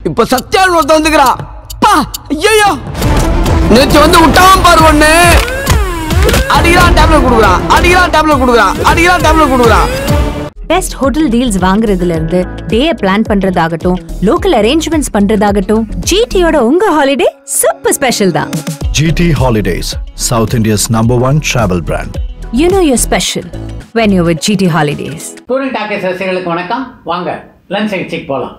இப்ப சத்யான் ஒருத்த வந்துக்கிறான் பா ஐயோ நேற்று வந்து விட்டான் பாரு ஒண்ணு அடிக்கிறான் டேப்லெட் கொடுக்குறான் அடிக்கிறான் டேப்லெட் கொடுக்குறான் அடிக்கிறான் டேப்லெட் கொடுக்குறான் பெஸ்ட் ஹோட்டல் டீல்ஸ் வாங்குறதுல இருந்து டே பிளான் பண்றதாகட்டும் லோக்கல் அரேஞ்ச்மெண்ட்ஸ் பண்றதாகட்டும் ஜிடியோட உங்க ஹாலிடே சூப்பர் ஸ்பெஷல் தான் GT Holidays, South India's number one travel brand. You know your special when you with GT holidays touring talkies ரசிகர்களுக்கு வணக்கம் வாங்க லஞ்ச் நிகழ்ச்சிக்கு போகலாம்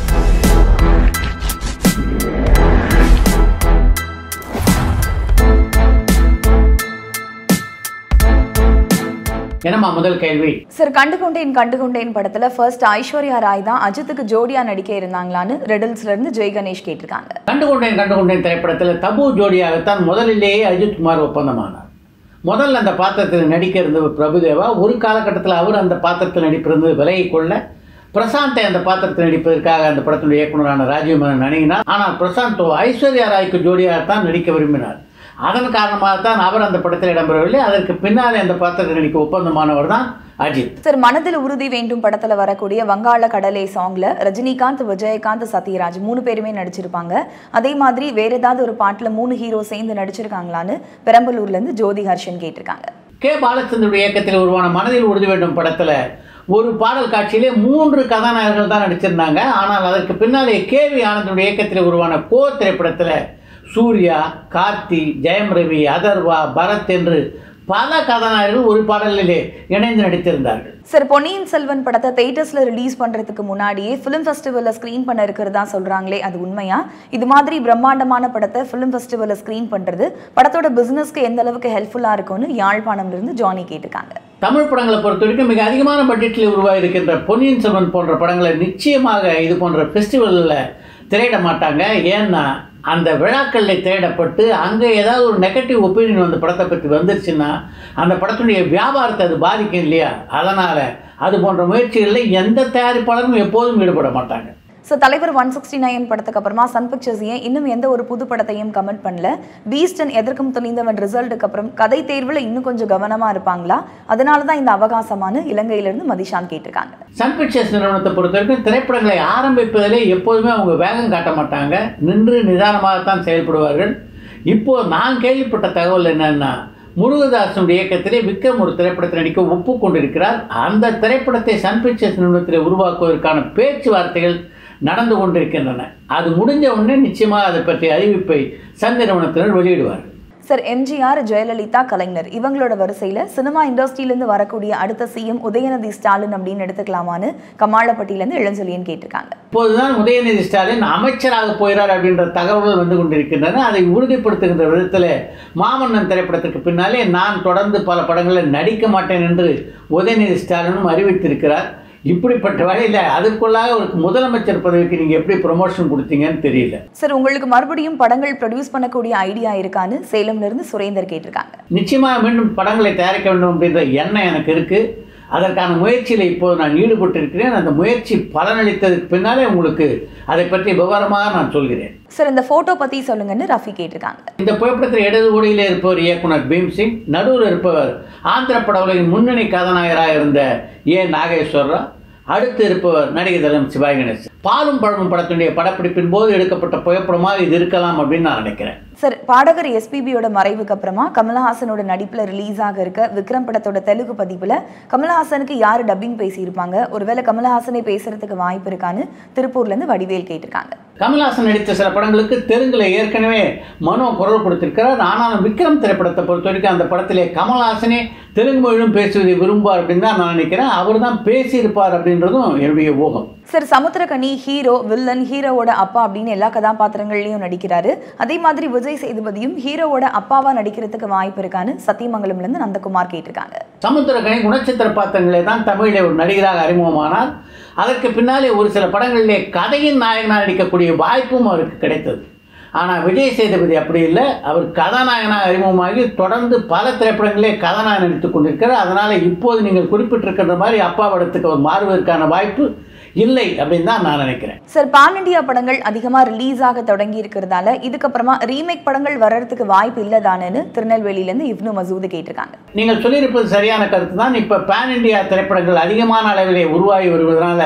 என்னம்மா முதல் கேள்வி சார் கண்டுகொண்டேன் கண்டுகொண்டேன் படத்துல ஃபர்ஸ்ட் ஐஸ்வர்யா ராய் தான் அஜித்துக்கு ஜோடியா நடிக்க இருந்தாங்களான்னு ரெடல்ஸ்ல இருந்து ஜெய் கணேஷ் கேட்டிருக்காங்க கண்டுகொண்டேன் கண்டுகொண்டேன் திரைப்படத்தில் தபு ஜோடியாகத்தான் முதலிலேயே அஜித் குமார் ஒப்பந்தமானார் முதல்ல அந்த பாத்திரத்தில் நடிக்க இருந்தவர் பிரபுதேவா ஒரு காலகட்டத்தில் அவர் அந்த பாத்திரத்தில் நடிப்பிருந்து விலகிக் கொள்ள பிரசாந்தை அந்த பாத்திரத்தில் நடிப்பதற்காக அந்த படத்தினுடைய இயக்குனரான ராஜீவ் மேனன் அணுகினார் ஆனால் பிரசாந்தோ ஐஸ்வர்யா ராய்க்கு ஜோடியாகத்தான் நடிக்க விரும்பினார் அதன் காரணமாக தான் அவர் அந்த படத்தில் இடம்பெறவில்லை அதற்கு பின்னாலே அந்த பாத்திரத்தில் நடிக்க ஒப்பந்தமானவர் தான் அஜித் சார் மனதில் உறுதி வேண்டும் படத்துல வரக்கூடிய வங்காள கடலை சாங்ல ரஜினிகாந்த் விஜயகாந்த் சத்யராஜ் மூணு பேருமே நடிச்சிருப்பாங்க அதே மாதிரி வேற ஏதாவது ஒரு பாட்டுல மூணு ஹீரோ சேர்ந்து நடிச்சிருக்காங்களான்னு பெரம்பலூர்ல இருந்து ஜோதி ஹர்ஷன் கேட்டிருக்காங்க கே பாலச்சந்தருடைய இயக்கத்தில் உருவான மனதில் உறுதி வேண்டும் படத்தில் ஒரு பாடல் காட்சியிலே மூன்று கதாநாயகர்கள் தான் நடிச்சிருந்தாங்க ஆனால் அதற்கு பின்னாலே கே வி ஆனந்தனுடைய இயக்கத்தில் உருவான கோ திரைப்படத்தில் சூர்யா கார்த்தி ஜெயம் ரவி அதர்வா பரத் என்று பல கதாநாயகர்கள் ஒரு பாடலிலே இணைந்து நடித்திருந்தார்கள் சார் பொன்னியின் செல்வன் படத்தை தேட்டர்ஸ்ல ரிலீஸ் பண்றதுக்கு முன்னாடியே ஃபிலிம் ஃபெஸ்டிவல்ல ஸ்கிரீன் பண்ண இருக்கிறதா சொல்றாங்களே அது உண்மையா இது மாதிரி பிரம்மாண்டமான படத்தை ஃபிலிம் ஃபெஸ்டிவல்ல ஸ்கிரீன் பண்றது படத்தோட பிசினஸ்க்கு எந்த அளவுக்கு ஹெல்ப்ஃபுல்லா இருக்கும்னு யாழ்ப்பாணம்ல இருந்து ஜானி கேட்டிருக்காங்க தமிழ் படங்களை பொறுத்த வரைக்கும் மிக அதிகமான பட்ஜெட்டில் உருவாகியிருக்கின்ற பொன்னியின் செல்வன் போன்ற படங்களை நிச்சயமாக இது போன்ற ஃபெஸ்டிவலில் திரையிட மாட்டாங்க ஏன்னா அந்த விழாக்களில் திரையிடப்பட்டு அங்கே ஏதாவது ஒரு நெகட்டிவ் ஒப்பீனியன் அந்த படத்தை பற்றி வந்துருச்சுன்னா அந்த படத்துடைய வியாபாரத்தை அது பாதிக்கும் இல்லையா அதனால் அது போன்ற முயற்சிகளில் எந்த தயாரிப்பாளரும் எப்போதும் ஈடுபட மாட்டாங்க ஸோ தலைவர் ஒன் சிக்ஸ்டி நைன் படத்துக்கு அப்புறமா சன் பிக்சர்ஸ் ஏன் இன்னும் எந்த ஒரு புது படத்தையும் கமெண்ட் பண்ணல பீஸ்டன் எதற்கும் துணிந்தவன் ரிசல்ட்டுக்கு அப்புறம் கதை தேர்வில் இன்னும் கொஞ்சம் கவனமா இருப்பாங்களா அதனால தான் இந்த அவகாசமான இலங்கையிலிருந்து மதிஷாந்த் கேட்டிருக்காங்க சன் பிக்சர்ஸ் நிறுவனத்தை பொறுத்த வரைக்கும் திரைப்படங்களை ஆரம்பிப்பதிலே எப்போதுமே அவங்க வேகம் காட்ட மாட்டாங்க நின்று நிதானமாகத்தான் செயல்படுவார்கள் இப்போ நான் கேள்விப்பட்ட தகவல் என்னன்னா முருகதாசனுடைய இயக்கத்திலே விக்ரம் ஒரு திரைப்படத்தில் நடிக்க ஒப்புக்கொண்டிருக்கிறார் அந்த திரைப்படத்தை சன் பிக்சர்ஸ் நிறுவனத்தில் உருவாக்குவதற்கான பேச்சுவார்த்தைகள் நடந்து கொண்டிருக்கின்றன அது முடிஞ்ச உடனே நிச்சயமாக அதை பற்றிய அறிவிப்பை சன் நிறுவனத்தினர் வெளியிடுவார்கள் சார் எம்ஜிஆர் ஜெயலலிதா கலைஞர் இவங்களோட வரிசையில சினிமா இண்டஸ்ட்ரியிலேருந்து வரக்கூடிய அடுத்த சிஎம் உதயநிதி ஸ்டாலின் அப்படின்னு எடுத்துக்கலாமான்னு கமாளப்பட்டியிலேருந்து இளஞ்சொலியன் கேட்டிருக்காங்க இப்போதுதான் உதயநிதி ஸ்டாலின் அமைச்சராக போகிறார் அப்படின்ற தகவல்கள் வந்து கொண்டிருக்கின்றன அதை உறுதிப்படுத்துகின்ற விதத்தில் மாமன்னன் திரைப்படத்திற்கு பின்னாலே நான் தொடர்ந்து பல படங்களில் நடிக்க மாட்டேன் என்று உதயநிதி ஸ்டாலினும் அறிவித்திருக்கிறார் இப்படிப்பட்ட வகையில் அதற்குள்ளாக ஒரு முதலமைச்சர் பதவிக்கு நீங்கள் எப்படி ப்ரொமோஷன் கொடுத்தீங்கன்னு தெரியல சார் உங்களுக்கு மறுபடியும் படங்கள் ப்ரொடியூஸ் பண்ணக்கூடிய ஐடியா இருக்கான்னு சேலம்ல இருந்து சுரேந்தர் கேட்டிருக்காங்க நிச்சயமாக மீண்டும் படங்களை தயாரிக்க வேண்டும் அப்படின்ற எண்ணம் எனக்கு இருக்குது அதற்கான முயற்சியில் இப்போது நான் ஈடுபட்டிருக்கிறேன் அந்த முயற்சி பலனளித்ததுக்கு பின்னாலே உங்களுக்கு அதை பற்றி விவரமாக நான் சொல்கிறேன் சார் இந்த போட்டோ பத்தி சொல்லுங்கன்னு ரஃபி கேட்டிருக்காங்க இந்த புகைப்படத்தில் இடது ஓடியில் இருப்பவர் இயக்குனர் பீம்சிங் நடுவில் இருப்பவர் ஆந்திர பட உலகின் முன்னணி கதாநாயகராக இருந்த ஏ நாகேஸ்வரரா அடுத்து இருப்பவர் நடிகர் தலம் சிவாய் கணேஷ் பாலும் பழமும் படத்தினுடைய படப்பிடிப்பின் போது எடுக்கப்பட்ட புகைப்படமாக இது இருக்கலாம் அப்படின்னு நான் நினைக்கிறேன் சார் பாடகர் எஸ்பிபியோட மறைவுக்கு அப்புறமா கமலஹாசனோட நடிப்புல ரிலீஸ் ஆக இருக்க விக்ரம் படத்தோட தெலுங்கு பதிப்புல கமலஹாசனுக்கு யாரு டப்பிங் பேசியிருப்பாங்க ஒருவேளை கமலஹாசனை பேசுறதுக்கு வாய்ப்பு இருக்கான்னு திருப்பூர்ல இருந்து வடிவேல் கேட்டிருக்காங்க கமல்ஹாசன் நடித்த சில படங்களுக்கு தெலுங்குல ஏற்கனவே மனோ குரல் கொடுத்திருக்கிறார் ஆனாலும் விக்ரம் திரைப்படத்தை பொறுத்த வரைக்கும் அந்த படத்திலே கமல்ஹாசனே தெலுங்கு மொழியும் பேசுவதை விரும்புவார் அப்படின்னு தான் நான் நினைக்கிறேன் அவர் தான் பேசியிருப்பார் அப்படின்றதும் என்னுடைய ஊகம் சார் சமுத்திரகனி ஹீரோ வில்லன் ஹீரோவோட அப்பா அப்படின்னு எல்லா கதாபாத்திரங்கள்லயும் நடிக்கிறாரு அதே மாதிரி விஜய் சேதுபதியும் ஹீரோவோட அப்பாவா நடிக்கிறதுக்கு வாய்ப்பு இருக்கான்னு சத்தியமங்கலம்ல இருந்து நந்தகுமார் கேட்டிருக்காங்க சமுத்திரக்கனி குணச்சித்திர பாத்திரங்களே தான் தமிழிலே ஒரு நடிகராக அறிமுகமானார் அதற்கு பின்னாலே ஒரு சில படங்களிலே கதையின் நாயகனாக நடிக்கக்கூடிய வாய்ப்பும் அவருக்கு கிடைத்தது ஆனால் விஜய் சேதுபதி அப்படி இல்லை அவர் கதாநாயகனாக அறிமுகமாகி தொடர்ந்து பல திரைப்படங்களிலே கதாநாயகன் நடித்துக் கொண்டிருக்கிறார் அதனால் இப்போது நீங்கள் குறிப்பிட்டிருக்கின்ற மாதிரி அப்பா படத்துக்கு அவர் மாறுவதற்கான வாய்ப்பு இல்லை அப்படின்னு தான் நான் நினைக்கிறேன் சார் பான் இண்டியா படங்கள் அதிகமா ரிலீஸ் ஆக தொடங்கி இருக்கிறதால இதுக்கப்புறமா ரீமேக் படங்கள் வர்றதுக்கு வாய்ப்பு இல்லதானேன்னு திருநெல்வேலியில இருந்து இவ்னு மசூது கேட்டிருக்காங்க நீங்கள் சொல்லியிருப்பது சரியான கருத்து தான் இப்போ பேன் இண்டியா திரைப்படங்கள் அதிகமான அளவிலே உருவாகி வருவதனால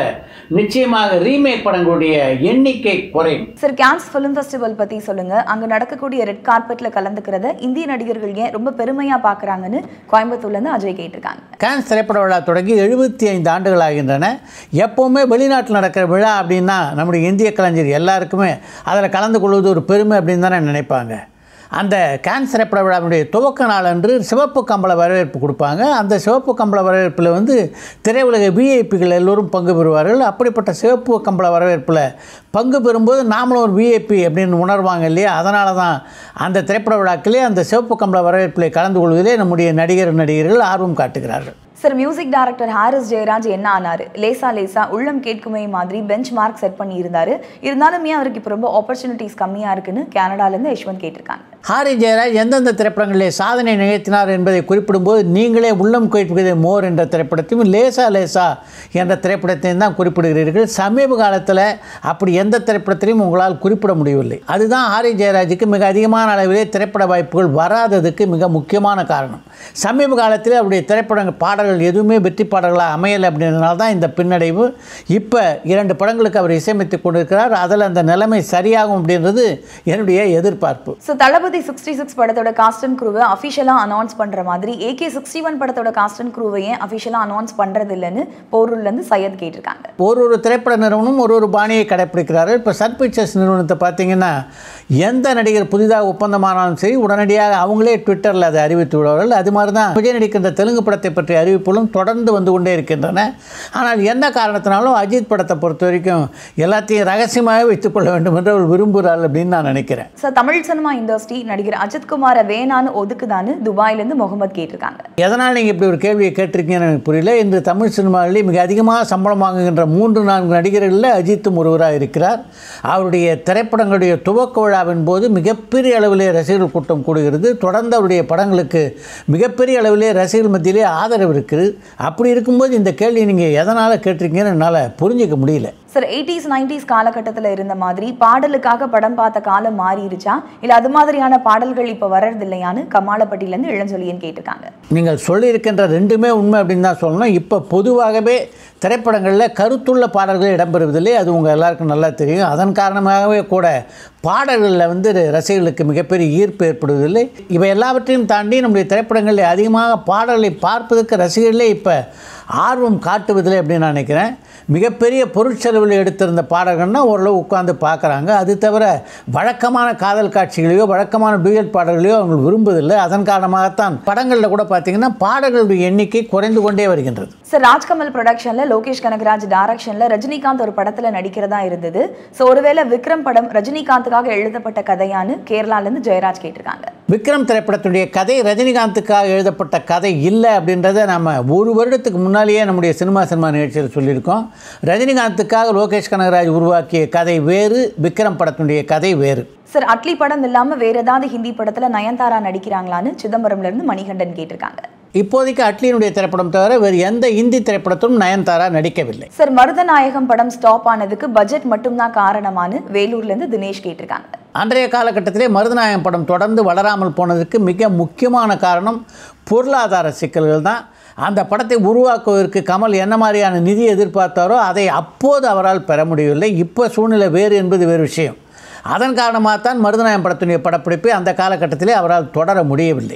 நிச்சயமாக ரீமேக் படங்களுடைய எண்ணிக்கை குறையும் சார் கேன்ஸ் ஃபிலிம் ஃபெஸ்டிவல் பத்தி சொல்லுங்க அங்க நடக்கக்கூடிய ரெட் கார்பெட்ல கலந்துக்கிறத இந்திய நடிகர்கள் ஏன் ரொம்ப பெருமையா பாக்குறாங்கன்னு கோயம்புத்தூர்ல இருந்து அஜய் கேட்டிருக்காங்க கான்ஸ் திரைப்பட விழா தொடங்கி எழுபத்தி ஐந்து ஆண்டுகள் ஆகின்றன எப்போவுமே வெளிநாட்டில் நடக்கிற விழா அப்படின்னா நம்முடைய இந்திய கலைஞர் எல்லாருக்குமே அதில் கலந்து கொள்வது ஒரு பெருமை அப்படின்னு தானே நினைப்பாங்க அந்த கான்ஸ் திரைப்பட விழாவுடைய துவக்க நாள் அன்று சிவப்பு கம்பள வரவேற்பு கொடுப்பாங்க அந்த சிவப்பு கம்பள வரவேற்பில் வந்து திரையுலக விஐபிகள் எல்லோரும் பங்கு பெறுவார்கள் அப்படிப்பட்ட சிவப்பு கம்பள வரவேற்பில் பங்கு பெறும்போது நாமளும் ஒரு விஐபி அப்படின்னு உணர்வாங்க இல்லையா அதனால தான் அந்த திரைப்பட விழாக்களே அந்த சிவப்பு கம்பள வரவேற்பில் கலந்து கொள்வதிலே நம்முடைய நடிகர் நடிகர்கள் ஆர்வம் காட்டுகிறார்கள் sir music director Harris Jayaraj என்ன ஆனாரு லேசா லேசா உள்ளம் கேட்குமே மாதிரி பெஞ்ச் மார்க் செட் பண்ணி இருந்தாரு இருந்தாலுமே அவருக்கு இப்போ ரொம்ப ஆப்பர்ச்சுனிட்டிஸ் கம்மியா இருக்குன்னு கனடால இருந்து யஷ்வந்த் கேட்டிருக்காங்க ஹாரி ஜெயராஜ் எந்தெந்த திரைப்படங்களிலே சாதனை நிகழ்த்தினார் என்பதை குறிப்பிடும்போது நீங்களே உள்ளம் கேட்பதே மோர் என்ற திரைப்படத்தையும் லேசா லேசா என்ற திரைப்படத்தையும் தான் குறிப்பிடுகிறீர்கள் சமீப காலத்தில் அப்படி எந்த திரைப்படத்திலையும் உங்களால் குறிப்பிட முடியவில்லை அதுதான் ஹாரி ஜெயராஜுக்கு மிக அதிகமான அளவிலே திரைப்பட வாய்ப்புகள் வராததுக்கு மிக முக்கியமான காரணம் சமீப காலத்தில் அவருடைய திரைப்படங்கள் பாடல்கள் எதுவுமே வெற்றி பாடல்களாக அமையலை அப்படின்றதுனால தான் இந்த பின்னடைவு இப்போ இரண்டு படங்களுக்கு அவர் இசையமைத்து கொண்டிருக்கிறார் அதில் அந்த நிலைமை சரியாகும் அப்படின்றது என்னுடைய எதிர்பார்ப்பு ஸோ தளபதி சிக்ஸ்டி சிக்ஸ் படத்தோட காஸ்ட் அண்ட் க்ரூவை அஃபிஷியலாக அனௌன்ஸ் பண்ணுற மாதிரி ஏகே சிக்ஸ்டி ஒன் படத்தோட காஸ்ட் அண்ட் க்ரூவை ஏன் அஃபிஷியலாக அனௌன்ஸ் பண்ணுறது இல்லைன்னு போரூர்லேருந்து சையத் கேட்டிருக்காங்க ஒரு ஒரு திரைப்பட நிறுவனம் ஒரு ஒரு பாணியை கடைப்பிடிக்கிறார்கள் இப்போ சன் பிக்சர்ஸ் நிறுவனத்தை பார்த்தீங்கன்னா எந்த நடிகர் புதிதாக ஒப்பந்தமானாலும் சரி உடனடியாக அவங்களே ட்விட்டரில் அதை அறிவித்து விடுவார்கள் அது மாதிரி தான் விஜய் நடிக்கின்ற தெலுங்கு படத்தை பற்றிய அறிவிப்புகளும் தொடர்ந்து வந்து கொண்டே இருக்கின்றன ஆனால் என்ன காரணத்தினாலும் அஜித் படத்தை பொறுத்த வரைக்கும் எல்லாத்தையும் ரகசியமாக வைத்துக்கொள்ள வேண்டும் என்று அவர் விரும்புகிறாள் அப்படின்னு நான் நினைக்கிறேன் சார் தமிழ் சினிமா இண்டஸ்ட்ரி நடிகர் அஜித் குமாரை வேணான்னு ஒதுக்குதான்னு துபாயிலேருந்து முகமது கேட்டிருக்காங்க எதனால் நீங்கள் இப்படி ஒரு கேள்வியை கேட்டிருக்கீங்கன்னு எனக்கு புரியல இன்று தமிழ் சினிமாவிலே மிக அதிகமாக சம்பளம் வாங்குகின்ற மூன்று நான்கு நடிகர்களில் அஜித்தும் ஒருவராக இருக்கிறார் அவருடைய திரைப்படங்களுடைய துவக்க விழாவின் போது மிகப்பெரிய அளவிலே ரசிகர்கள் கூட்டம் கூடுகிறது தொடர்ந்து அவருடைய படங்களுக்கு மிகப்பெரிய அளவிலே ரசிகர்கள் மத்தியிலே ஆதரவு இருக்குது அப்படி இருக்கும்போது இந்த கேள்வி நீங்கள் எதனால் கேட்டிருக்கீங்கன்னு என்னால் புரிஞ்சிக்க முடியல சார் எயிட்டிஸ் நைன்டிஸ் காலகட்டத்தில் இருந்த மாதிரி பாடலுக்காக படம் பார்த்த காலம் மாறிடுச்சா இல்லை அது மாதிரியான பாடல்கள் இப்போ வர்றது இல்லையான்னு கமாலப்பட்டியிலேருந்து இளஞ்சொலியன் கேட்டிருக்காங்க நீங்கள் சொல்லியிருக்கின்ற ரெண்டுமே உண்மை அப்படின்னு தான் சொல்லணும் இப்போ பொதுவாகவே திரைப்படங்களில் கருத்துள்ள பாடல்கள் இடம்பெறுவதில்லை அது உங்கள் எல்லாருக்கும் நல்லா தெரியும் அதன் காரணமாகவே கூட பாடல்களில் வந்து ரசிகர்களுக்கு மிகப்பெரிய ஈர்ப்பு ஏற்படுவதில்லை இவை எல்லாவற்றையும் தாண்டி நம்முடைய திரைப்படங்களில் அதிகமாக பாடல்களை பார்ப்பதற்கு ரசிகர்களே இப்போ ஆர்வம் காட்டுவதில்லை அப்படின்னு நான் நினைக்கிறேன் மிகப்பெரிய பொருட்செலவில் எடுத்திருந்த பாடல்கள்னால் ஓரளவு உட்காந்து பார்க்குறாங்க அது தவிர வழக்கமான காதல் காட்சிகளையோ வழக்கமான டூயல் பாடல்களையோ அவங்க விரும்புவதில்லை அதன் காரணமாகத்தான் படங்களில் கூட பார்த்தீங்கன்னா பாடல்களுடைய எண்ணிக்கை குறைந்து கொண்டே வருகின்றது சார் ராஜ்கமல் ப்ரொடக்ஷனில் லோகேஷ் கனகராஜ் டைரக்ஷனில் ரஜினிகாந்த் ஒரு படத்தில் நடிக்கிறதா இருந்தது ஸோ ஒருவேளை விக்ரம் படம் ரஜினிகாந்துக்காக எழுதப்பட்ட கதையான்னு கேரளாலேருந்து ஜெயராஜ் கேட்டிருக்காங்க விக்ரம் திரைப்படத்துடைய கதை ரஜினிகாந்துக்காக எழுதப்பட்ட கதை இல்லை அப்படின்றத நம்ம ஒரு வருடத்துக்கு முன்னாலேயே நம்முடைய சினிமா சினிமா நிகழ்ச்சியில் சொல்லியிருக்கோம் ரஜினிகாந்துக்காக லோகேஷ் கனகராஜ் உருவாக்கிய கதை வேறு விக்ரம் படத்தினுடைய கதை வேறு சார் அட்லி படம் இல்லாமல் வேற ஏதாவது ஹிந்தி படத்தில் நயன்தாரா நடிக்கிறாங்களான்னு சிதம்பரம்லேருந்து மணிகண்டன் கேட்டிருக்காங்க இப்போதைக்கு அட்லியினுடைய திரைப்படம் தவிர வேறு எந்த இந்தி திரைப்படத்திலும் நயன்தாரா நடிக்கவில்லை சார் மருதநாயகம் படம் ஸ்டாப் ஆனதுக்கு பட்ஜெட் மட்டும்தான் காரணமான்னு வேலூர்லேருந்து தினேஷ் கேட்டிருக்காங்க அன்றைய காலகட்டத்திலே மருதநாயகம் படம் தொடர்ந்து வளராமல் போனதற்கு மிக முக்கியமான காரணம் பொருளாதார சிக்கல்கள் தான் அந்த படத்தை உருவாக்குவதற்கு கமல் என்ன மாதிரியான நிதி எதிர்பார்த்தாரோ அதை அப்போது அவரால் பெற முடியவில்லை இப்போ சூழ்நிலை வேறு என்பது வேறு விஷயம் அதன் காரணமாகத்தான் மருதநாயகம் படத்தினுடைய படப்பிடிப்பை அந்த காலகட்டத்திலே அவரால் தொடர முடியவில்லை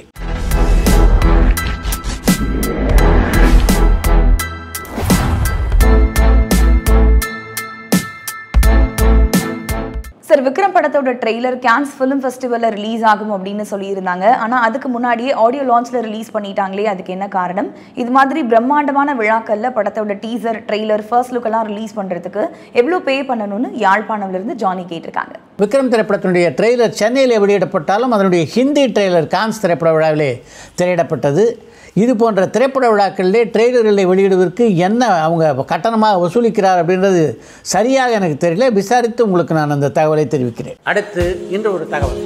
சார் விக்ரம் படத்தோட ட்ரெய்லர் கேன்ஸ் ஃபிலிம் ஃபெஸ்டிவலில் ரிலீஸ் ஆகும் அப்படின்னு சொல்லியிருந்தாங்க ஆனால் அதுக்கு முன்னாடியே ஆடியோ லான்ச்சில் ரிலீஸ் பண்ணிட்டாங்களே அதுக்கு என்ன காரணம் இது மாதிரி பிரம்மாண்டமான விழாக்களில் படத்தோட டீசர் ட்ரெய்லர் ஃபர்ஸ்ட் லுக்கெல்லாம் ரிலீஸ் பண்ணுறதுக்கு எவ்வளோ பே பண்ணணும்னு யாழ்ப்பாணம்லேருந்து ஜானி கேட்டிருக்காங்க விக்ரம் திரைப்படத்தினுடைய ட்ரெய்லர் சென்னையில் வெளியிடப்பட்டாலும் அதனுடைய ஹிந்தி ட்ரெய்லர் கான்ஸ் திரைப்பட விழாவிலே திரையிடப்பட்டது இது போன்ற திரைப்பட விழாக்களிலே ட்ரெய்லர்களை வெளியிடுவதற்கு என்ன அவங்க கட்டணமாக வசூலிக்கிறார் அப்படின்றது சரியாக எனக்கு தெரியல விசாரித்து உங்களுக்கு நான் அந்த தகவலை தெரிவிக்கிறேன் அடுத்து இன்று ஒரு தகவல்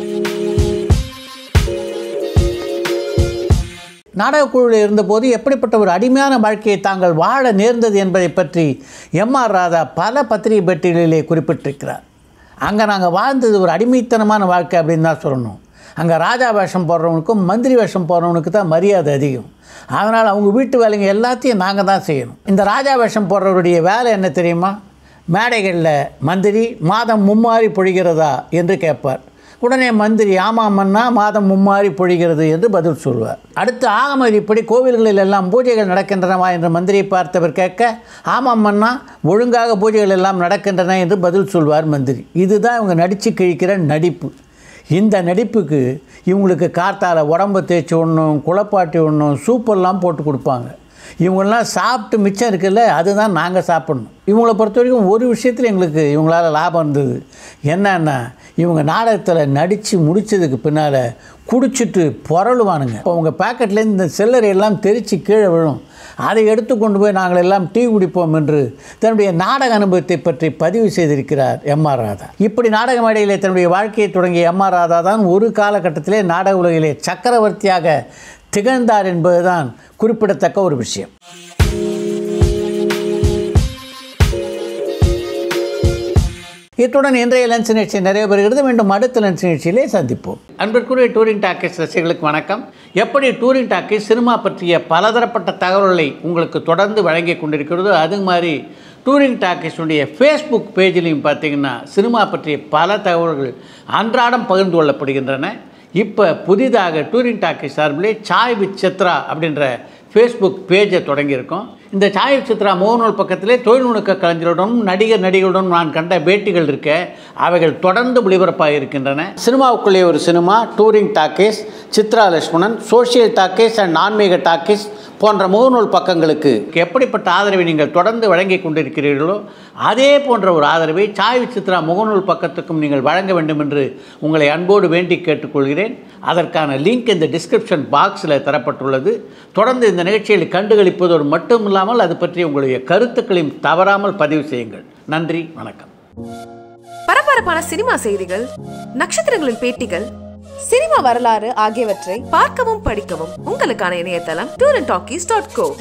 நாடகக்குழுவில் இருந்தபோது எப்படிப்பட்ட ஒரு அடிமையான வாழ்க்கையை தாங்கள் வாழ நேர்ந்தது என்பதை பற்றி எம் ஆர் ராதா பல பத்திரிகை பேட்டிகளிலே குறிப்பிட்டிருக்கிறார் அங்கே நாங்கள் வாழ்ந்தது ஒரு அடிமைத்தனமான வாழ்க்கை அப்படின்னு தான் சொல்லணும் அங்கே ராஜா வேஷம் போடுறவனுக்கும் மந்திரி வேஷம் போடுறவனுக்கு தான் மரியாதை அதிகம் அதனால் அவங்க வீட்டு வேலைங்க எல்லாத்தையும் நாங்கள் தான் செய்யணும் இந்த ராஜா வேஷம் போடுறவருடைய வேலை என்ன தெரியுமா மேடைகளில் மந்திரி மாதம் மும்மாறி பொழிகிறதா என்று கேட்பார் உடனே மந்திரி ஆமாம் மன்னா மாதம் மும்மாறி பொழிகிறது என்று பதில் சொல்வார் அடுத்து ஆகம இப்படி கோவில்களில் எல்லாம் பூஜைகள் நடக்கின்றனவா என்று மந்திரியை பார்த்தவர் கேட்க ஆமாம் மன்னா ஒழுங்காக பூஜைகள் எல்லாம் நடக்கின்றன என்று பதில் சொல்வார் மந்திரி இதுதான் இவங்க நடித்து கிழிக்கிற நடிப்பு இந்த நடிப்புக்கு இவங்களுக்கு கார்த்தால உடம்பு தேய்ச்சி ஒன்றும் குளப்பாட்டி ஒன்றும் சூப்பெல்லாம் போட்டு கொடுப்பாங்க இவங்கெல்லாம் சாப்பிட்டு மிச்சம் இருக்குல்ல அதுதான் நாங்கள் சாப்பிடணும் இவங்கள பொறுத்த வரைக்கும் ஒரு விஷயத்தில் எங்களுக்கு இவங்களால லாபம் இருந்தது என்னன்னா இவங்க நாடகத்தில் நடித்து முடித்ததுக்கு பின்னால் குடிச்சிட்டு புரளுவானுங்க இப்போ உங்கள் பேக்கெட்லேருந்து இந்த செல்லரை எல்லாம் தெரித்து கீழே விழும் அதை எடுத்து கொண்டு போய் நாங்கள் எல்லாம் டீ குடிப்போம் என்று தன்னுடைய நாடக அனுபவத்தை பற்றி பதிவு செய்திருக்கிறார் எம் ஆர் ராதா இப்படி நாடக மேடையிலே தன்னுடைய வாழ்க்கையை தொடங்கிய எம் ஆர் ராதா தான் ஒரு காலகட்டத்திலே நாடக உலகிலே சக்கரவர்த்தியாக திகழ்ந்தார் என்பதுதான் குறிப்பிடத்தக்க ஒரு விஷயம் இத்துடன் இன்றைய லஞ்ச் நிகழ்ச்சி நிறைவு பெறுகிறது மீண்டும் அடுத்த லஞ்ச் நிகழ்ச்சியிலே சந்திப்போம் அன்பிற்குரிய டூரிங் டாக்கீஸ் ரசிகர்களுக்கு வணக்கம் எப்படி டூரிங் டாக்கீஸ் சினிமா பற்றிய பலதரப்பட்ட தகவல்களை உங்களுக்கு தொடர்ந்து வழங்கி கொண்டிருக்கிறதோ அது மாதிரி டூரிங் டாக்கீஸுடைய ஃபேஸ்புக் பேஜிலையும் பார்த்தீங்கன்னா சினிமா பற்றிய பல தகவல்கள் அன்றாடம் பகிர்ந்து கொள்ளப்படுகின்றன இப்போ புதிதாக டூரிங் டாக்கீஸ் சார்பிலே சாய் வித் சித்ரா அப்படின்ற ஃபேஸ்புக் பேஜை தொடங்கியிருக்கோம் இந்த சாய் வித் சித்ரா முகநூல் பக்கத்திலே தொழில்நுட்ப கலைஞருடனும் நடிகர் நடிகருடனும் நான் கண்ட பேட்டிகள் இருக்க அவைகள் தொடர்ந்து ஒளிபரப்பாக இருக்கின்றன சினிமாவுக்குள்ளே ஒரு cinema touring talkies Chitra Lakshmanan social talkies and ஆன்மீக டாக்கீஸ் போன்ற முகநூல் பக்கங்களுக்கு எப்படிப்பட்ட ஆதரவை நீங்கள் தொடர்ந்து வழங்கி கொண்டிருக்கிறீர்களோ அதே போன்ற ஒரு ஆதரவை சாய் விசித்ரா முகநூல் பக்கத்துக்கும் நீங்கள் வழங்க வேண்டும் என்று உங்களை அன்போடு வேண்டி கேட்டுக்கொள்கிறேன் அதற்கான லிங்க் இந்த டிஸ்கிரிப்ஷன் பாக்ஸில் தரப்பட்டுள்ளது தொடர்ந்து இந்த நிகழ்ச்சியில் கண்டுகளிப்பதோடு மட்டும் இல்லாமல் அது பற்றி உங்களுடைய கருத்துக்களையும் தவறாமல் பதிவு செய்யுங்கள் நன்றி வணக்கம் பரபரப்பான சினிமா செய்திகள் நட்சத்திரங்களின் பேட்டிகள் சினிமா வரலாறு ஆகியவற்றை பார்க்கவும் படிக்கவும் உங்களுக்கான இணையதளம் tour and talkies dot go